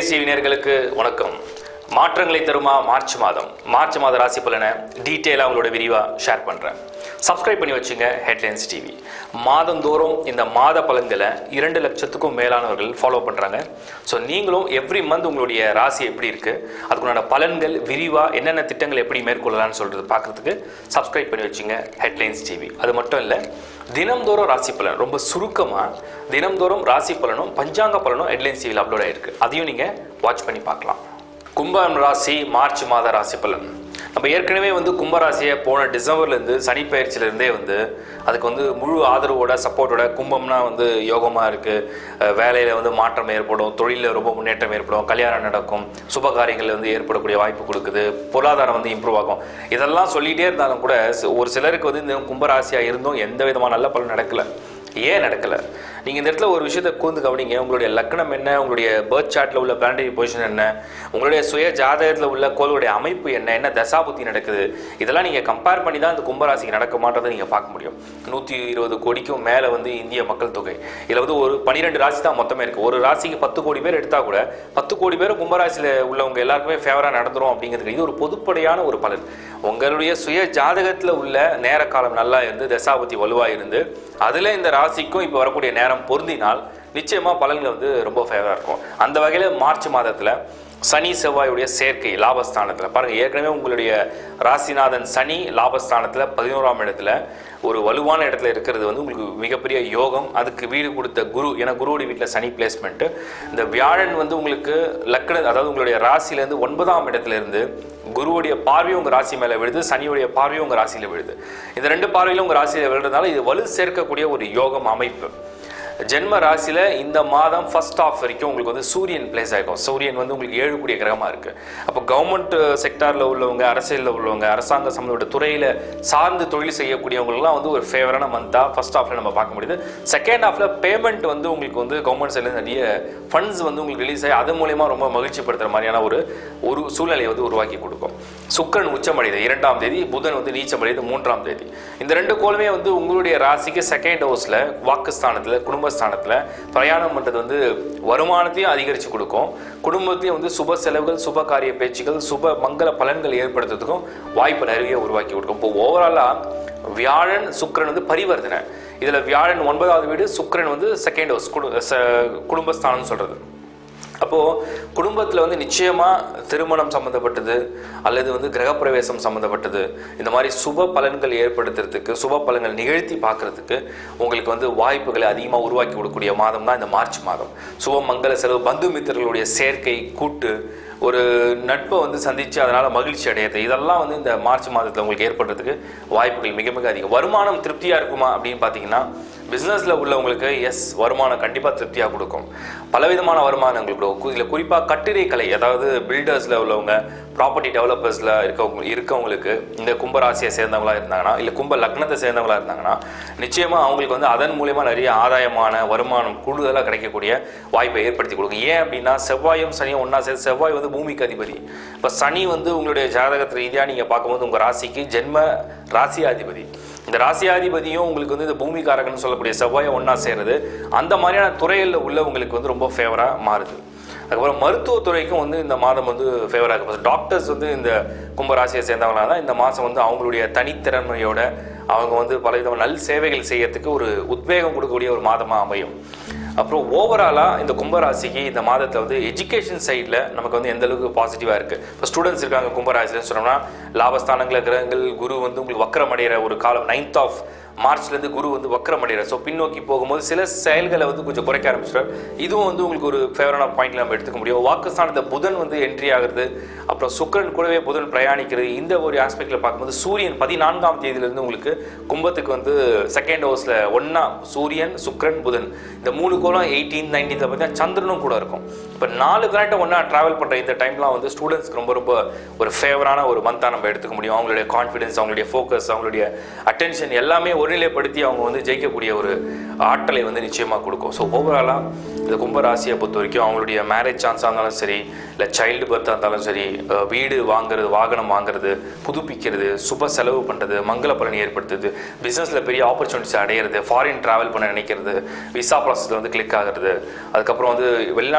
headlines TV நேயர்களுக்கு வணக்கம் மாற்றங்களை தருமா மார்ச் மாதம் மார்ச் மாத ராசி பலனை டீட்டெயிலாக உங்களோட விரிவாக ஷேர் பண்ணுறேன் சப்ஸ்கிரைப் பண்ணி வச்சுங்க ஹெட்லைன்ஸ் டிவி மாதந்தோறும் இந்த மாத பலன்களை இரண்டு லட்சத்துக்கும் மேலானவர்கள் ஃபாலோ பண்ணுறாங்க ஸோ நீங்களும் எவ்ரி மந்த் உங்களுடைய ராசி எப்படி இருக்குது அதுக்குண்டான பலன்கள் விரிவாக என்னென்ன திட்டங்கள் எப்படி மேற்கொள்ளலாம்னு சொல்கிறது பார்க்குறதுக்கு சப்ஸ்கிரைப் பண்ணி வச்சுங்க ஹெட்லைன்ஸ் டிவி அது மட்டும் இல்லை தினம்தோறும் ராசி பலன் ரொம்ப சுருக்கமாக தினம்தோறும் ராசி பலனும் பஞ்சாங்க பலனும் ஹெட்லைன்ஸ் டிவியில் அப்லோட் ஆயிருக்கு அதையும் நீங்கள் வாட்ச் பண்ணி பார்க்கலாம் கும்பம் ராசி மார்ச் மாத ராசி பலன் நம்ம ஏற்கனவே வந்து கும்பராசியை போன டிசம்பர்லேருந்து சனி பயிற்சியிலேருந்தே வந்து அதுக்கு வந்து முழு ஆதரவோட சப்போர்ட்டோட கும்பம்னா வந்து யோகமாக இருக்குது வேலையில் வந்து மாற்றம் ஏற்படும் தொழிலில் ரொம்ப முன்னேற்றம் ஏற்படும் கல்யாணம் நடக்கும் சுப காரியங்கள் வந்து ஏற்படக்கூடிய வாய்ப்பு கொடுக்குது பொருளாதாரம் வந்து இம்ப்ரூவ் ஆகும் இதெல்லாம் சொல்லிகிட்டே இருந்தாலும் கூட சி- ஒரு சிலருக்கு வந்து இந்த கும்பராசியாக இருந்தும் எந்த விதமான நல்ல பலன் நடக்கலை ஏன் நடக்கலை நீங்கள் இந்த இடத்துல ஒரு விஷயத்தை கூர்ந்து கவனிங்க உங்களுடைய லக்னம் என்ன உங்களுடைய பர்த் சார்ட்டில் உள்ள பிளானடரி பொசிஷன் என்ன உங்களுடைய சுய ஜாதகத்தில் உள்ள கோளுடைய அமைப்பு என்ன என்ன தசாபுத்தி நடக்குது இதெல்லாம் நீங்கள் கம்பேர் பண்ணி தான் இந்த கும்பராசிக்கு நடக்குமான்றதை நீங்கள் பார்க்க முடியும் நூற்றி இருபது கோடிக்கும் மேலே வந்து இந்திய மக்கள் தொகை இதில் வந்து ஒரு பன்னிரெண்டு ராசி தான் மொத்தமே இருக்குது ஒரு ராசிக்கு பத்து கோடி பேர் எடுத்தால் கூட பத்து கோடி பேர் கும்பராசியில் உள்ளவங்க எல்லாருக்குமே ஃபேவராக நடந்துரும் அப்படிங்கிறதுக்கு இது ஒரு பொதுப்படையான ஒரு பலன் உங்களுடைய சுய ஜாதகத்தில் உள்ள நேர காலம் நல்லா இருந்து தசாபதி வலுவாக இருந்து அதில் இந்த ராசிக்கும் இப்போ வரக்கூடிய நேரம் பொருந்தினால் நிச்சயமாக பலன்கள் வந்து ரொம்ப ஃபேவராக இருக்கும் அந்த வகையில் மார்ச் மாதத்தில் சனி செவ்வாயுடைய சேர்க்கை லாபஸ்தானத்தில் பாருங்கள் ஏற்கனவே உங்களுடைய ராசிநாதன் சனி லாபஸ்தானத்தில் பதினோராம் இடத்துல ஒரு வலுவான இடத்துல இருக்கிறது வந்து உங்களுக்கு மிகப்பெரிய யோகம் அதுக்கு வீடு கொடுத்த குரு ஏன்னா குருவுடைய வீட்டில் சனி பிளேஸ்மெண்ட்டு இந்த வியாழன் வந்து உங்களுக்கு லக்ன அதாவது உங்களுடைய ராசியிலேருந்து ஒன்பதாம் இடத்துல இருந்து குருவுடைய பார்வையும் உங்கள் ராசி மேலே விழுது சனியுடைய பார்வையும் உங்கள் ராசியில் விழுது இந்த ரெண்டு பார்வையிலும் உங்கள் ராசியில் விழுறதுனால இது வலு சேர்க்கக்கூடிய ஒரு யோகம் அமைப்பு ஜென்ம ராசியில் இந்த மாதம் ஃபர்ஸ்ட் ஆஃப் வரைக்கும் உங்களுக்கு வந்து சூரியன் பிளேஸ் ஆகிருக்கும் சூரியன் வந்து உங்களுக்கு ஏழு கூடிய கிரகமாக இருக்குது அப்போ கவர்மெண்ட் செக்டாரில் உள்ளவங்க அரசியலில் உள்ளவங்க அரசாங்க சம்மந்தப்பட்ட துறையில் சார்ந்து தொழில் செய்யக்கூடியவங்களுக்குலாம் வந்து ஒரு ஃபேவரான மந்தாக ஃபர்ஸ்ட் ஹாஃபில் நம்ம பார்க்க முடியுது செகண்ட் ஹாஃபில் பேமெண்ட் வந்து உங்களுக்கு வந்து கவர்மெண்ட் சைட்லேருந்து நிறைய ஃபண்ட்ஸ் வந்து உங்களுக்கு ரிலீஸ் ஆகி அது மூலயமா ரொம்ப மகிழ்ச்சிப்படுத்துகிற மாதிரியான ஒரு ஒரு சூழ்நிலையை வந்து உருவாக்கி கொடுக்கும் சுக்கிரன் உச்சமடையுது இரண்டாம் தேதி புதன் வந்து நீச்சமடையுது மூன்றாம் தேதி இந்த ரெண்டு கோளுமே வந்து உங்களுடைய ராசிக்கு செகண்ட் ஹவுஸில் வாக்குஸ்தானத்தில் குடும்பஸ்தானத்தில் பிரயாணம் பண்ணுறது வந்து வருமானத்தையும் அதிகரித்து கொடுக்கும் குடும்பத்தையும் வந்து சுப செலவுகள் சுப காரிய பேச்சுகள் சுப மங்கள பலன்கள் ஏற்படுத்துறதுக்கும் வாய்ப்பு நிறைய உருவாக்கி கொடுக்கும் இப்போ ஓவராலாக வியாழன் சுக்கிரன் வந்து பரிவர்த்தனை இதில் வியாழன் ஒன்பதாவது வீடு சுக்கிரன் வந்து செகண்ட் ஹவுஸ் குடு ச- குடும்பஸ்தானம்னு சொல்கிறது அப்போது குடும்பத்தில் வந்து நிச்சயமாக திருமணம் சம்மந்தப்பட்டது அல்லது வந்து கிரகப்பிரவேசம் சம்மந்தப்பட்டது இந்த மாதிரி சுப பலன்கள் ஏற்படுத்துறதுக்கு சுப பலன்கள் நிகழ்த்தி பார்க்கறதுக்கு உங்களுக்கு வந்து வாய்ப்புகளை அதிகமாக உருவாக்கி கொடுக்கக்கூடிய மாதம் தான் இந்த மார்ச் மாதம் சுப மங்கள செலவு பந்து மித்திரர்களுடைய சேர்க்கை கூட்டு ஒரு நட்பை வந்து சந்தித்து அதனால் மகிழ்ச்சி அடையிறது இதெல்லாம் வந்து இந்த மார்ச் மாதத்தில் உங்களுக்கு ஏற்படுறதுக்கு வாய்ப்புகள் மிக மிக அதிகம் வருமானம் திருப்தியாக இருக்குமா அப்படின்னு பார்த்தீங்கன்னா பிஸ்னஸில் உள்ளவங்களுக்கு எஸ் வருமானம் கண்டிப்பாக திருப்தியாக கொடுக்கும் பலவிதமான வருமானங்கள் கொடுக்கும் இதில் குறிப்பாக கட்டிடை கலை அதாவது பில்டர்ஸில் உள்ளவங்க ப்ராப்பர்ட்டி டெவலப்பர்ஸில் இருக்கவங்க இருக்கவங்களுக்கு இந்த கும்பராசியை சேர்ந்தவங்களா இருந்தாங்கன்னா இல்லை கும்ப லக்னத்தை சேர்ந்தவங்களா இருந்தாங்கன்னா நிச்சயமாக அவங்களுக்கு வந்து அதன் மூலயமா நிறைய ஆதாயமான வருமானம் கூடுதலாக கிடைக்கக்கூடிய வாய்ப்பை ஏற்படுத்தி கொடுக்கும் ஏன் அப்படின்னா செவ்வாயும் சனியும் ஒன்றா சேர்ந்து செவ்வாய் வந்து பூமிக்கு அதிபதி இப்போ சனி வந்து உங்களுடைய ஜாதகத்து ரீதியாக நீங்கள் பார்க்கும்போது உங்கள் ராசிக்கு ஜென்ம ராசியாதிபதி இந்த ராசியாதிபதியும் உங்களுக்கு வந்து இந்த பூமிக்காரகன்னு சொல்லக்கூடிய செவ்வாயை ஒன்றா சேருது அந்த மாதிரியான துறைகளில் உள்ளவங்களுக்கு வந்து ரொம்ப ஃபேவராக மாறுது அதுக்கப்புறம் மருத்துவத்துறைக்கும் வந்து இந்த மாதம் வந்து ஃபேவராக இருக்கும் டாக்டர்ஸ் வந்து இந்த கும்பராசியை சேர்ந்தவங்களா தான் இந்த மாதம் வந்து அவங்களுடைய தனித்திறமையோட அவங்க வந்து பல விதமான நல் சேவைகள் செய்யறதுக்கு ஒரு உத்வேகம் கொடுக்கக்கூடிய ஒரு மாதமாக அமையும் அப்புறம் ஓவராலாக இந்த கும்பராசிக்கு இந்த மாதத்தில் வந்து எஜுகேஷன் சைடில் நமக்கு வந்து எந்த அளவுக்கு பாசிட்டிவாக இருக்குது இப்போ ஸ்டூடெண்ட்ஸ் இருக்காங்க கும்பராசின்னு சொன்னோம்னா லாபஸ்தானங்களில் கிரகங்கள் குரு வந்து உங்களுக்கு வக்கரம் அடைகிற ஒரு காலம் நைன்த் ஆஃப் மார்ச்லேருந்து குரு வந்து வக்கரம் அடைகிற ஸோ பின்னோக்கி போகும்போது சில செயல்களை வந்து கொஞ்சம் குறைக்க ஆரம்பிச்சிட்டார் இதுவும் வந்து உங்களுக்கு ஒரு ஃபேவரான பாயிண்ட்ல நம்ம எடுத்துக்க முடியும் வாக்குஸ்தானத்தை புதன் வந்து என்ட்ரி ஆகுறது அப்புறம் சுக்கிரன் கூடவே புதன் பிரயாணிக்கிறது இந்த ஒரு ஆஸ்பெக்டில் பார்க்கும்போது சூரியன் பதினான்காம் தேதியிலிருந்து உங்களுக்கு கும்பத்துக்கு வந்து செகண்ட் ஹவுஸில் ஒன்றா சூரியன் சுக்கிரன் புதன் இந்த மூணு கோலம் எயிட்டீன் நைன்டீன்ல பார்த்தீங்கன்னா சந்திரனும் கூட இருக்கும் இப்போ நாலு பிளானட்டை ஒன்றா ட்ராவல் பண்ணுற இந்த டைம்லாம் வந்து ஸ்டூடெண்ட்ஸ்க்கு ரொம்ப ரொம்ப ஒரு ஃபேவரான ஒரு மந்தாக நம்ம எடுத்துக்க முடியும் அவங்களுடைய கான்ஃபிடன்ஸ் அவங்களுடைய ஃபோக்கஸ் அவங்களுடைய அட்டென்ஷன் எல்லாமே ஒருநிலைப்படுத்தி அவங்க வந்து ஜெயிக்கக்கூடிய ஒரு ஆற்றலை வந்து நிச்சயமாக கொடுக்கும் ஸோ ஓவராலாக இந்த கும்பராசியை பொறுத்த வரைக்கும் அவங்களுடைய மேரேஜ் சான்ஸாக இருந்தாலும் சரி இல்லை சைல்டு பர்த்தாக இருந்தாலும் சரி அஹ் வீடு வாங்குறது வாகனம் வாங்குறது புதுப்பிக்கிறது சுப செலவு பண்ணுறது மங்கள பலன் ஏற்படுத்துறது பிஸ்னஸில் பெரிய ஆப்பர்ச்சுனிட்டிஸ் அடையிறது ஃபாரின் ட்ராவல் பண்ண நினைக்கிறது விசா ப்ராசஸில் வந்து கிளிக் ஆகிறது அதுக்கப்புறம் வந்து வெளிநாட்டில் போய் வேலை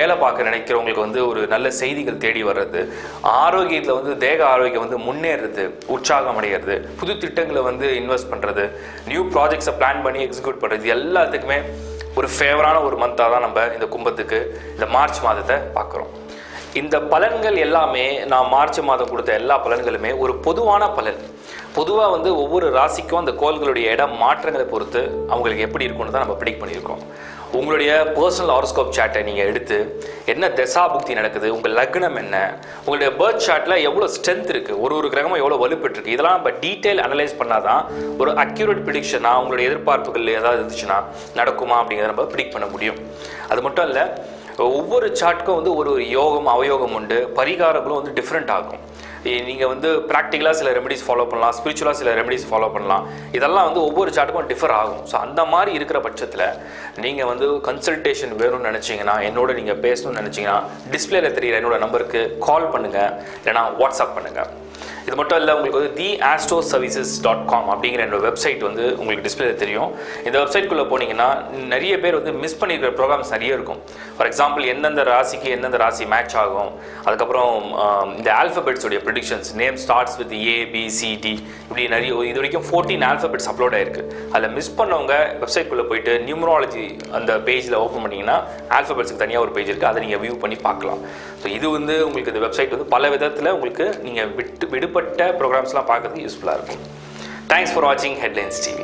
வேலை பார்க்க நினைக்கிறவங்களுக்கு வந்து ஒரு நல்ல செய்திகள் தேடி வர்றது ஆரோக்கியத்தில் வந்து தேக ஆரோக்கியம் வந்து முன்னேறுறது உற்சாகம் அடைகிறது புது திட்டங்களை வந்து இன்வெஸ்ட் பண்ணுறது நியூ ப்ராஜெக்ட்ஸை பிளான் பண்ணி எக்ஸிக்யூட் பண்ணுறது எல்லாத்துக்குமே ஒரு ஃபேவரான ஒரு மந்தாக தான் நம்ம இந்த கும்பத்துக்கு இந்த மார்ச் மாதத்தை பார்க்குறோம் இந்த பலன்கள் எல்லாமே நான் மார்ச் மாதம் கொடுத்த எல்லா பலன்களுமே ஒரு பொதுவான பலன் பொதுவாக வந்து ஒவ்வொரு ராசிக்கும் அந்த கோள்களுடைய இடம் மாற்றங்களை பொறுத்து அவங்களுக்கு எப்படி இருக்கும்னு தான் நம்ம ப்ரிடிக் பண்ணியிருக்கோம் உங்களுடைய பர்சனல் ஹாரோஸ்கோப் சார்ட்டை நீங்கள் எடுத்து என்ன தசாபுக்தி நடக்குது உங்கள் லக்னம் என்ன உங்களுடைய பர்த் சார்ட்டில் எவ்வளோ ஸ்ட்ரென்த் இருக்குது ஒரு ஒரு கிரகமும் எவ்வளோ வலுப்பெற்றிருக்கு இதெல்லாம் நம்ம டீட்டெயில் அனலைஸ் பண்ணால் தான் ஒரு அக்யூரேட் ப்ரிடிக்ஷனாக உங்களுடைய எதிர்பார்ப்புகள் ஏதாவது இருந்துச்சுன்னா நடக்குமா அப்படிங்கிறத நம்ம ப்ரிடிக் பண்ண முடியும் அது மட்டும் இல்லை ஒவ்வொரு சார்ட்டுக்கும் வந்து ஒரு ஒரு யோகம் அவயோகம் உண்டு பரிகாரங்களும் வந்து டிஃப்ரெண்ட் ஆகும் நீங்கள் வந்து ப்ராக்டிக்கலாக சில ரெமெடிஸ் ஃபாலோ பண்ணலாம் ஸ்பிரிச்சுவலாக சில ரெமெடிஸ் ஃபாலோ பண்ணலாம் இதெல்லாம் வந்து ஒவ்வொரு சார்ட்டுக்கும் டிஃபர் ஆகும் ஸோ அந்த மாதிரி இருக்கிற பட்சத்தில் நீங்கள் வந்து கன்சல்டேஷன் வேணும்னு நினச்சிங்கன்னா என்னோட நீங்கள் பேசணும்னு நினச்சிங்கன்னா டிஸ்பிளேல தெரியுற என்னோட நம்பருக்கு கால் பண்ணுங்கள் இல்லைனா வாட்ஸ்அப் பண்ணுங்கள் இது மட்டும் இல்லை உங்களுக்கு வந்து the astro services dot com அப்படிங்கிற என்னோட வெப்சைட் வந்து உங்களுக்கு டிஸ்பிளேல தெரியும் இந்த வெப்சைட்குள்ளே போனீங்கன்னா நிறைய பேர் வந்து மிஸ் பண்ணியிருக்கிற ப்ரோக்ராம்ஸ் நிறைய இருக்கும் ஃபார் எக்ஸாம்பிள் எந்தெந்த ராசிக்கு எந்தெந்த ராசி மேட்ச் ஆகும் அதுக்கப்புறம் ஆம், இந்த ஆல்ஃபபெட்ஸோடைய predictions name starts with A B C D இப்படி நிறைய இது வரைக்கும் ஃபோர்டீன் ஆல்ஃபபெட்ஸ் அப்லோட் ஆயிருக்கு அதில் மிஸ் பண்ணவங்க வெப்சைட்குள்ளே போயிட்டு நியூமராலஜி அந்த பேஜில் ஓப்பன் பண்ணிங்கன்னா ஆல்ஃபபெட்ஸுக்கு தனியாக ஒரு பேஜ் இருக்குது அதை நீங்கள் வியூ பண்ணி பார்க்கலாம் ஸோ இது வந்து உங்களுக்கு இந்த வெப்சைட் வந்து பல விதத்தில் உங்களுக்கு நீங்கள் விட்டு விடுபட்ட ப்ரோக்ராம்ஸ்லாம் பார்க்கறதுக்கு யூஸ்ஃபுல்லாக இருக்கும் தேங்க்ஸ் ஃபார் வாட்சிங் ஹெட்லைன்ஸ் டிவி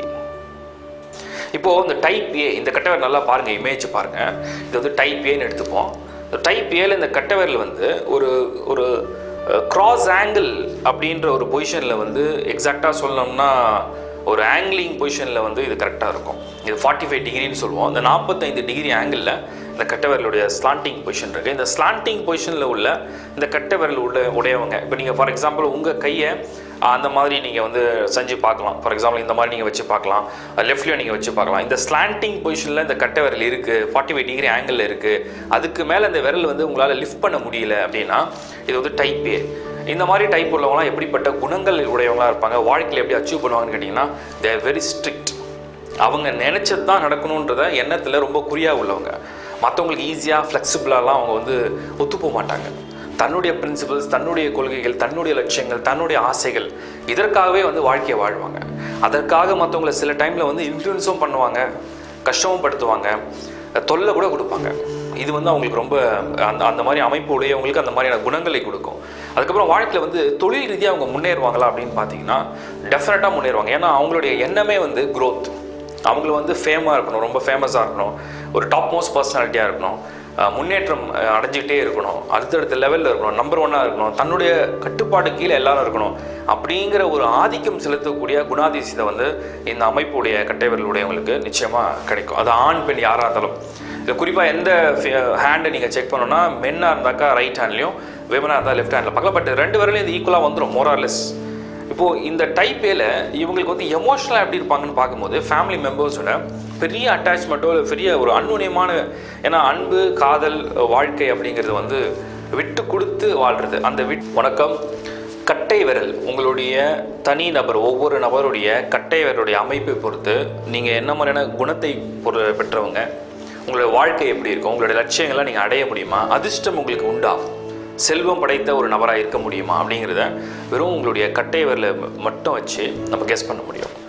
இப்போது இந்த டைப் ஏ இந்த கட்டவர் நல்லா பாருங்கள் இமேஜ் பாருங்கள் இது வந்து டைப் ஏன்னு எடுத்துப்போம் இந்த டைப் ஏல இந்த கட்டவரில் வந்து ஒரு ஒரு கிராஸ் ஆங்கிள் அப்படின்ற ஒரு பொசிஷனில் வந்து எக்ஸாக்டாக சொல்லணும்னா ஒரு ஆங்கிளிங் பொசிஷனில் வந்து இது கரெக்டாக இருக்கும் இது ஃபார்ட்டி ஃபைவ் டிகிரின்னு சொல்லுவோம் இந்த நாற்பத்தைந்து டிகிரி ஆங்கிளில் இந்த கட்டவிரலுடைய ஸ்லாண்டிங் பொசிஷன் இருக்குது இந்த ஸ்லாண்டிங் பொசிஷனில் உள்ள இந்த கட்டவிரல் உள்ள உடையவங்க இப்போ நீங்கள் ஃபார் எக்ஸாம்பிள் உங்கள் கையை அந்த மாதிரி நீங்கள் வந்து செஞ்சு பார்க்கலாம் ஃபார் எக்ஸாம்பிள் இந்த மாதிரி நீங்கள் வச்சு பார்க்கலாம் லெஃப்ட்லேயும் நீங்கள் வச்சு பார்க்கலாம் இந்த ஸ்லாண்டிங் பொசிஷனில் இந்த கட்டை விரல் இருக்குது ஃபார்ட்டி ஃபைவ் டிகிரி ஆங்கிளில் இருக்குது அதுக்கு மேலே இந்த விரல் வந்து உங்களால் லிஃப்ட் பண்ண முடியல அப்படின்னா இது வந்து டைப் ஏ இந்த மாதிரி டைப் உள்ளவங்களாம் எப்படிப்பட்ட குணங்கள் உடையவங்களா இருப்பாங்க வாழ்க்கையில் எப்படி அச்சீவ் பண்ணுவாங்கன்னு கேட்டிங்கன்னா தேர் வெரி ஸ்ட்ரிக்ட் அவங்க நினச்சது தான் நடக்கணுன்றத எண்ணத்தில் ரொம்ப குறியாக உள்ளவங்க மற்றவங்களுக்கு ஈஸியாக ஃப்ளெக்சிபிளாலாம் அவங்க வந்து ஒத்துப்போக மாட்டாங்க தன்னுடைய பிரின்சிபல்ஸ் தன்னுடைய கொள்கைகள் தன்னுடைய லட்சியங்கள் தன்னுடைய ஆசைகள் இதற்காகவே வந்து வாழ்க்கையை வாழ்வாங்க அதற்காக மற்றவங்கள சில டைமில் வந்து இன்ஃப்ளூயன்ஸும் பண்ணுவாங்க கஷ்டமும் படுத்துவாங்க தொல்லை கூட கொடுப்பாங்க இது வந்து அவங்களுக்கு ரொம்ப அந்த அந்த மாதிரி அமைப்பு உடையவங்களுக்கு அந்த மாதிரியான குணங்களை கொடுக்கும் அதுக்கப்புறம் வாழ்க்கையில் வந்து தொழில் ரீதியாக அவங்க முன்னேறுவாங்களா அப்படின்னு பார்த்தீங்கன்னா டெஃபினட்டாக முன்னேறுவாங்க ஏன்னா அவங்களுடைய எண்ணமே வந்து growth அவங்கள வந்து ஃபேமாக இருக்கணும் ரொம்ப ஃபேமஸாக இருக்கணும் ஒரு டாப் மோஸ்ட் பர்சனாலிட்டியாக இருக்கணும் அஹ் முன்னேற்றம் அஹ் அடைஞ்சிக்கிட்டே இருக்கணும் அடுத்தடுத்த லெவலில் இருக்கணும் நம்பர் ஒன்னாக இருக்கணும் தன்னுடைய கட்டுப்பாடு கீழே எல்லாரும் இருக்கணும் அப்படிங்கிற ஒரு ஆதிக்கம் செலுத்தக்கூடிய குணாதிசயத்தை வந்து இந்த அமைப்புடைய கட்டைவர்களுடையவங்களுக்கு நிச்சயமாக கிடைக்கும் அது ஆண் பெண் யாராக இருந்தாலும் இது குறிப்பாக எந்த ஹேண்டை நீங்கள் செக் பண்ணணும்னா மென்னாக இருந்தாக்கா ரைட் ஹேண்ட்லையும் விமனாக இருந்தால் லெஃப்ட் ஹேண்டில் பார்க்கலாம் பட் ரெண்டு பேர்லையும் இது ஈக்குவலாக வந்துடும் மோரார்லெஸ் இப்போது இந்த டைப் ஏல இவங்களுக்கு வந்து எமோஷனலாக எப்படி இருப்பாங்கன்னு பார்க்கும்போது ஃபேமிலி மெம்பர்ஸோட பெரிய அட்டாச்மெண்ட்டோ இல்லை பெரிய ஒரு அன்னுணியமான ஏன்னா அன்பு காதல் வாழ்க்கை அப்படிங்கிறது வந்து விட்டு கொடுத்து வாழ்கிறது அந்த விட் வணக்கம் கட்டை விரல் உங்களுடைய தனி நபர் ஒவ்வொரு நபருடைய கட்டை விரலுடைய அமைப்பை பொறுத்து நீங்கள் என்ன மாதிரியான குணத்தை பொறு பெற்றவங்க உங்களுடைய வாழ்க்கை எப்படி இருக்கும் உங்களுடைய லட்சியங்களை நீங்கள் அடைய முடியுமா அதிர்ஷ்டம் உங்களுக்கு உண்டா செல்வம் படைத்த ஒரு நபராக இருக்க முடியுமா அப்படிங்கிறத வெறும் உங்களுடைய கட்டை விரலை மட்டும் வச்சு நம்ம கெஸ் பண்ண முடியும்